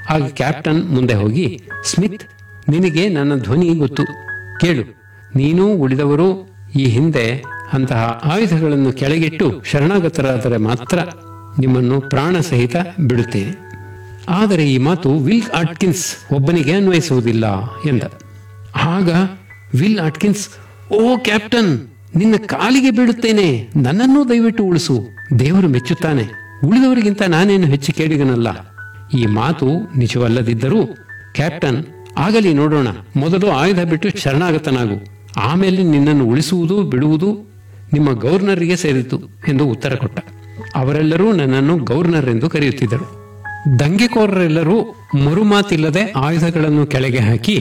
ಆಗ ಕ್ಯಾಪ್ಟನ್ ಮುಂದೆ ಹೋಗಿ ಸ್ಮಿತ್ ನಿನಗೆ ನನ್ನ ಧ್ವನಿ ಗೊತ್ತು ಕೇಳು ನೀನು ಉಳಿದವರು ಈ ಹಿಂದೆ ಅಂತಹ ಆಯುಧಗಳನ್ನು ಕೆಳಗಿಟ್ಟು ಶರಣಾಗತರಾದರೆ ಮಾತ್ರ ನಿಮ್ಮನ್ನು ಪ್ರಾಣ ಸಹಿತ ಬಿಡುತ್ತೇನೆ ಆದರೆ ಈ ಮಾತು ವಿಲ್ ಆಟ್ಕಿನ್ಸ್ ಒಬ್ಬನಿಗೆ ಅನ್ವಯಿಸುವುದಿಲ್ಲ ಎಂದ ಆಗ ವಿಲ್ ಆಟ್ಕಿನ್ಸ್ ಓ ಕ್ಯಾಪ್ಟನ್ ನಿನ್ನ ಕಾಲಿಗೆ ಬೀಳುತ್ತೇನೆ ನನ್ನನ್ನು ದಯವಿಟ್ಟು ಉಳಿಸು ದೇವರು ಮೆಚ್ಚುತ್ತಾನೆ ಉಳಿದವರಿಗಿಂತ ನಾನೇನು ಹೆಚ್ಚು ಕೇಳಿಗನಲ್ಲ ಈ ಮಾತು ನಿಜವಲ್ಲದಿದ್ದರೂ ಕ್ಯಾಪ್ಟನ್ ಆಗಲಿ ನೋಡೋಣ ಮೊದಲು ಆಯುಧ ಬಿಟ್ಟು ಶರಣಾಗತನಾಗು ಆಮೇಲೆ ನಿನ್ನನ್ನು ಉಳಿಸುವುದು ಬಿಡುವುದು ನಿಮ್ಮ ಗವರ್ನರ್ಗೆ ಸೇರಿತು ಎಂದು ಉತ್ತರ ಕೊಟ್ಟ ಅವರೆಲ್ಲರೂ ನನ್ನನ್ನು ಗವರ್ನರ್ ಎಂದು ಕರೆಯುತ್ತಿದ್ದರು ದಂಗೆಕೋರರೆಲ್ಲರೂ ಮರುಮಾತಿಲ್ಲದೆ ಆಯುಧಗಳನ್ನು ಕೆಳಗೆ ಹಾಕಿ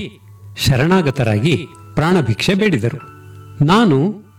ಶರಣಾಗತರಾಗಿ ಪ್ರಾಣಭಿಕ್ಷೆ ಬೇಡಿದರು ನಾನು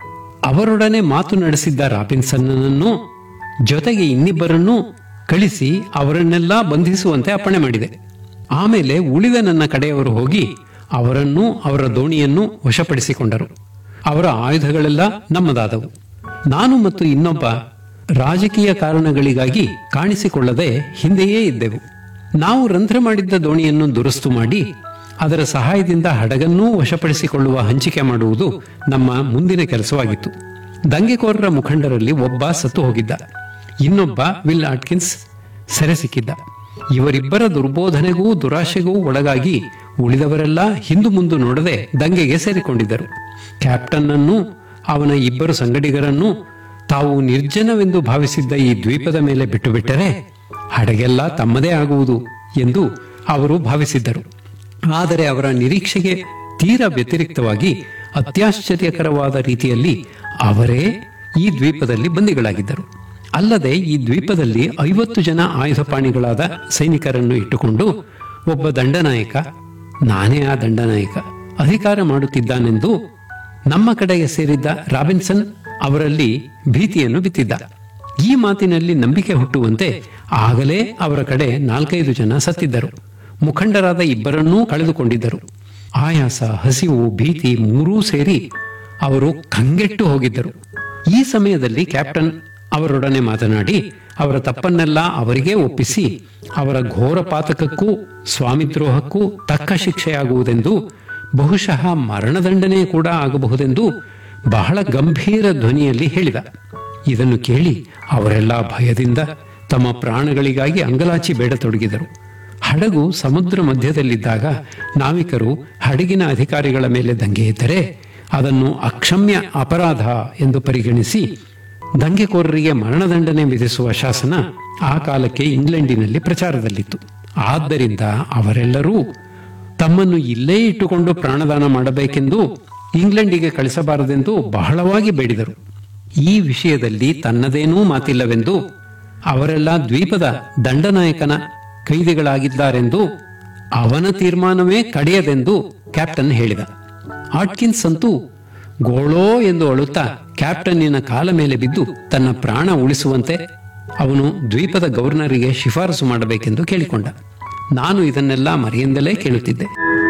ಅವರೊಡನೆ ಮಾತು ನಡೆಸಿದ್ದ ರಾಬಿನ್ಸನ್ನನನ್ನು ಜೊತೆಗೆ ಇನ್ನಿಬ್ಬರನ್ನೂ ಕಳಿಸಿ ಅವರನ್ನೆಲ್ಲ ಬಂಧಿಸುವಂತೆ ಅಪ್ಪಣೆ ಮಾಡಿದೆ ಆಮೇಲೆ ಉಳಿದ ನನ್ನ ಕಡೆಯವರು ಹೋಗಿ ಅವರನ್ನೂ ಅವರ ದೋಣಿಯನ್ನು ವಶಪಡಿಸಿಕೊಂಡರು ಅವರ ಆಯುಧಗಳೆಲ್ಲ ನಮ್ಮದಾದವು ನಾನು ಮತ್ತು ಇನ್ನೊಬ್ಬ ರಾಜಕೀಯ ಕಾರಣಗಳಿಗಾಗಿ ಕಾಣಿಸಿಕೊಳ್ಳದೆ ಹಿಂದೆಯೇ ಇದ್ದೆವು ನಾವು ರಂಧ್ರ ಮಾಡಿದ್ದ ದೋಣಿಯನ್ನು ದುರಸ್ತು ಮಾಡಿ ಅದರ ಸಹಾಯದಿಂದ ಹಡಗನ್ನೂ ವಶಪಡಿಸಿಕೊಳ್ಳುವ ಹಂಚಿಕೆ ಮಾಡುವುದು ನಮ್ಮ ಮುಂದಿನ ಕೆಲಸವಾಗಿತ್ತು ದಂಗೆಕೋರರ ಮುಖಂಡರಲ್ಲಿ ಒಬ್ಬ ಸತ್ತು ಹೋಗಿದ್ದ ಇನ್ನೊಬ್ಬ ವಿಲ್ ಆಟ್ಕಿನ್ಸ್ ಸೆರೆ ಸಿಕ್ಕಿದ್ದ ಇವರಿಬ್ಬರ ದುರ್ಬೋಧನೆಗೂ ದುರಾಶೆಗೂ ಒಳಗಾಗಿ ಉಳಿದವರೆಲ್ಲ ಹಿಂದು ಮುಂದು ನೋಡದೆ ದಂಗೆಗೆ ಸೇರಿಕೊಂಡಿದ್ದರು ಕ್ಯಾಪ್ಟನ್ ಅನ್ನು ಅವನ ಇಬ್ಬರು ಸಂಗಡಿಗರನ್ನು ತಾವು ನಿರ್ಜನವೆಂದು ಭಾವಿಸಿದ್ದ ಈ ದ್ವೀಪದ ಮೇಲೆ ಬಿಟ್ಟು ಬಿಟ್ಟರೆ ಹಡಗೆಲ್ಲ ತಮ್ಮದೇ ಆಗುವುದು ಎಂದು ಅವರು ಭಾವಿಸಿದ್ದರು ಆದರೆ ಅವರ ನಿರೀಕ್ಷೆಗೆ ತೀರಾ ವ್ಯತಿರಿಕ್ತವಾಗಿ ಅತ್ಯಾಶ್ಚರ್ಯಕರವಾದ ರೀತಿಯಲ್ಲಿ ಅವರೇ ಈ ದ್ವೀಪದಲ್ಲಿ ಬಂದಿಗಳಾಗಿದ್ದರು ಅಲ್ಲದೆ ಈ ದ್ವೀಪದಲ್ಲಿ ಐವತ್ತು ಜನ ಆಯುಧಪಾಣಿಗಳಾದ ಸೈನಿಕರನ್ನು ಇಟ್ಟುಕೊಂಡು ಒಬ್ಬ ದಂಡನಾಯಕ ನಾನೇ ಆ ದಂಡನಾಯಕ ಅಧಿಕಾರ ಮಾಡುತ್ತಿದ್ದಾನೆಂದು ನಮ್ಮ ಕಡೆಗೆ ಸೇರಿದ್ದ ರಾಬಿನ್ಸನ್ ಅವರಲ್ಲಿ ಭೀತಿಯನ್ನು ಬಿತ್ತಿದ್ದ ಈ ಮಾತಿನಲ್ಲಿ ನಂಬಿಕೆ ಹುಟ್ಟುವಂತೆ ಆಗಲೇ ಅವರ ಕಡೆ ನಾಲ್ಕೈದು ಜನ ಸತ್ತಿದ್ದರು ಮುಖಂಡರಾದ ಇಬ್ಬರನ್ನೂ ಕಳೆದುಕೊಂಡಿದ್ದರು ಆಯಾಸ ಹಸಿವು ಭೀತಿ ಮೂರೂ ಸೇರಿ ಅವರು ಕಂಗೆಟ್ಟು ಹೋಗಿದ್ದರು ಈ ಸಮಯದಲ್ಲಿ ಕ್ಯಾಪ್ಟನ್ ಅವರೊಡನೆ ಮಾತನಾಡಿ ಅವರ ತಪ್ಪನ್ನೆಲ್ಲ ಅವರಿಗೇ ಒಪ್ಪಿಸಿ ಅವರ ಘೋರ ಪಾತಕಕ್ಕೂ ಸ್ವಾಮಿದ್ರೋಹಕ್ಕೂ ತಕ್ಕ ಶಿಕ್ಷೆಯಾಗುವುದೆಂದು ಬಹುಶಃ ಮರಣದಂಡನೆ ಕೂಡ ಆಗಬಹುದೆಂದು ಬಹಳ ಗಂಭೀರ ಧ್ವನಿಯಲ್ಲಿ ಹೇಳಿದ ಇದನ್ನು ಕೇಳಿ ಅವರೆಲ್ಲ ಭಯದಿಂದ ತಮ್ಮ ಪ್ರಾಣಗಳಿಗಾಗಿ ಅಂಗಲಾಚಿ ಬೇಡತೊಡಗಿದರು ಹಡಗು ಸಮುದ್ರ ಮಧ್ಯದಲ್ಲಿದ್ದಾಗ ನಾವಿಕರು ಹಡಗಿನ ಅಧಿಕಾರಿಗಳ ಮೇಲೆ ದಂಗೆ ಎದ್ದರೆ ಅದನ್ನು ಅಕ್ಷಮ್ಯ ಅಪರಾಧ ಎಂದು ಪರಿಗಣಿಸಿ ದಂಗೆಕೋರರಿಗೆ ಮರಣದಂಡನೆ ವಿಧಿಸುವ ಶಾಸನ ಆ ಕಾಲಕ್ಕೆ ಇಂಗ್ಲೆಂಡಿನಲ್ಲಿ ಪ್ರಚಾರದಲ್ಲಿತ್ತು ಆದ್ದರಿಂದ ಅವರೆಲ್ಲರೂ ತಮ್ಮನ್ನು ಇಲ್ಲೇ ಇಟ್ಟುಕೊಂಡು ಪ್ರಾಣದಾನ ಮಾಡಬೇಕೆಂದು ಇಂಗ್ಲೆಂಡಿಗೆ ಕಳಿಸಬಾರದೆಂದು ಬಹಳವಾಗಿ ಬೇಡಿದರು ಈ ವಿಷಯದಲ್ಲಿ ತನ್ನದೇನೂ ಮಾತಿಲ್ಲವೆಂದು ಅವರೆಲ್ಲ ದ್ವೀಪದ ದಂಡನಾಯಕನ ಕೈದಿಗಳಾಗಿದ್ದಾರೆಂದು ಅವನ ತೀರ್ಮಾನವೇ ಕಡೆಯದೆಂದು ಕ್ಯಾಪ್ಟನ್ ಹೇಳಿದ ಆಟ್ಕಿನ್ಸ್ ಅಂತೂ ಗೋಳೋ ಎಂದು ಅಳುತ್ತಾ ಕ್ಯಾಪ್ಟನ್ನಿನ ಕಾಲ ಮೇಲೆ ಬಿದ್ದು ತನ್ನ ಪ್ರಾಣ ಉಳಿಸುವಂತೆ ಅವನು ದ್ವೀಪದ ಗವರ್ನರಿಗೆ ಶಿಫಾರಸು ಮಾಡಬೇಕೆಂದು ಕೇಳಿಕೊಂಡ ನಾನು ಇದನ್ನೆಲ್ಲ ಮರೆಯಿಂದಲೇ ಕೇಳುತ್ತಿದ್ದೆ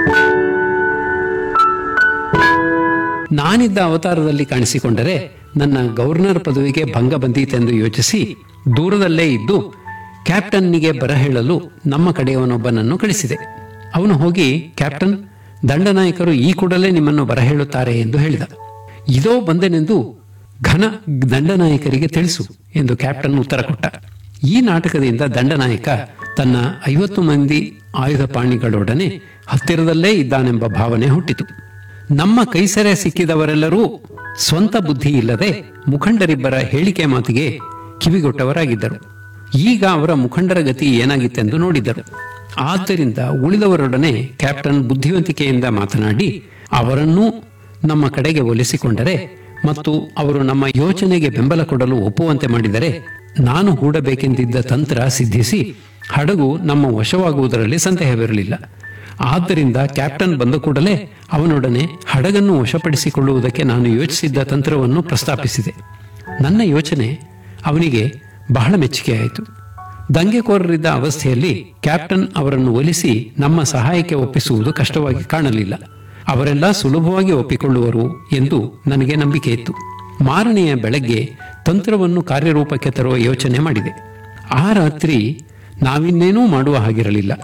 ನಾನಿದ್ದ ಅವತಾರದಲ್ಲಿ ಕಾಣಿಸಿಕೊಂಡರೆ ನನ್ನ ಗವರ್ನರ್ ಪದವಿಗೆ ಭಂಗ ಬಂದೀತೆಂದು ಯೋಚಿಸಿ ದೂರದಲ್ಲೇ ಇದ್ದು ಕ್ಯಾಪ್ಟನ್ನಿಗೆ ಬರ ಹೇಳಲು ನಮ್ಮ ಕಡೆಯವನೊಬ್ಬನನ್ನು ಕಳಿಸಿದೆ ಅವನು ಹೋಗಿ ಕ್ಯಾಪ್ಟನ್ ದಂಡನಾಯಕರು ಈ ಕೂಡಲೇ ನಿಮ್ಮನ್ನು ಬರ ಹೇಳುತ್ತಾರೆ ಎಂದು ಹೇಳಿದ ಇದೋ ಬಂದೆನೆಂದು ಘನ ದಂಡನಾಯಕರಿಗೆ ತಿಳಿಸು ಎಂದು ಕ್ಯಾಪ್ಟನ್ ಉತ್ತರ ಕೊಟ್ಟ ಈ ನಾಟಕದಿಂದ ದಂಡನಾಯಕ ತನ್ನ ಐವತ್ತು ಮಂದಿ ಆಯುಧ ಪಾಣಿಗಳೊಡನೆ ಹತ್ತಿರದಲ್ಲೇ ಇದ್ದಾನೆಂಬ ಭಾವನೆ ಹುಟ್ಟಿತು ನಮ್ಮ ಕೈಸೆರೆ ಸಿಕ್ಕಿದವರೆಲ್ಲರೂ ಸ್ವಂತ ಬುದ್ಧಿ ಇಲ್ಲದೆ ಮುಖಂಡರಿಬ್ಬರ ಹೇಳಿಕೆ ಮಾತಿಗೆ ಕಿವಿಗೊಟ್ಟವರಾಗಿದ್ದರು ಈಗ ಅವರ ಮುಖಂಡರ ಗತಿ ಏನಾಗಿತ್ತೆಂದು ನೋಡಿದ್ದರು ಆದ್ದರಿಂದ ಉಳಿದವರೊಡನೆ ಕ್ಯಾಪ್ಟನ್ ಬುದ್ಧಿವಂತಿಕೆಯಿಂದ ಮಾತನಾಡಿ ಅವರನ್ನೂ ನಮ್ಮ ಕಡೆಗೆ ಒಲಿಸಿಕೊಂಡರೆ ಮತ್ತು ಅವರು ನಮ್ಮ ಯೋಚನೆಗೆ ಬೆಂಬಲ ಕೊಡಲು ಒಪ್ಪುವಂತೆ ಮಾಡಿದರೆ ನಾನು ಹೂಡಬೇಕೆಂದಿದ್ದ ತಂತ್ರ ಸಿದ್ಧಿಸಿ ಹಡಗು ನಮ್ಮ ವಶವಾಗುವುದರಲ್ಲಿ ಸಂದೇಹವಿರಲಿಲ್ಲ ಆದ್ದರಿಂದ ಕ್ಯಾಪ್ಟನ್ ಬಂದ ಕೂಡಲೇ ಅವನೊಡನೆ ಹಡಗನ್ನು ವಶಪಡಿಸಿಕೊಳ್ಳುವುದಕ್ಕೆ ನಾನು ಯೋಚಿಸಿದ್ದ ತಂತ್ರವನ್ನು ಪ್ರಸ್ತಾಪಿಸಿದೆ ನನ್ನ ಯೋಚನೆ ಅವನಿಗೆ ಬಹಳ ಮೆಚ್ಚುಗೆಯಾಯಿತು ದಂಗೆಕೋರರಿದ್ದ ಅವಸ್ಥೆಯಲ್ಲಿ ಕ್ಯಾಪ್ಟನ್ ಅವರನ್ನು ಒಲಿಸಿ ನಮ್ಮ ಸಹಾಯಕ್ಕೆ ಒಪ್ಪಿಸುವುದು ಕಷ್ಟವಾಗಿ ಕಾಣಲಿಲ್ಲ ಅವರೆಲ್ಲ ಸುಲಭವಾಗಿ ಒಪ್ಪಿಕೊಳ್ಳುವರು ಎಂದು ನನಗೆ ನಂಬಿಕೆ ಇತ್ತು ಮಾರನೆಯ ಬೆಳಗ್ಗೆ ತಂತ್ರವನ್ನು ಕಾರ್ಯರೂಪಕ್ಕೆ ತರುವ ಯೋಚನೆ ಮಾಡಿದೆ ಆ ರಾತ್ರಿ ನಾವಿನ್ನೇನೂ ಮಾಡುವ ಹಾಗಿರಲಿಲ್ಲ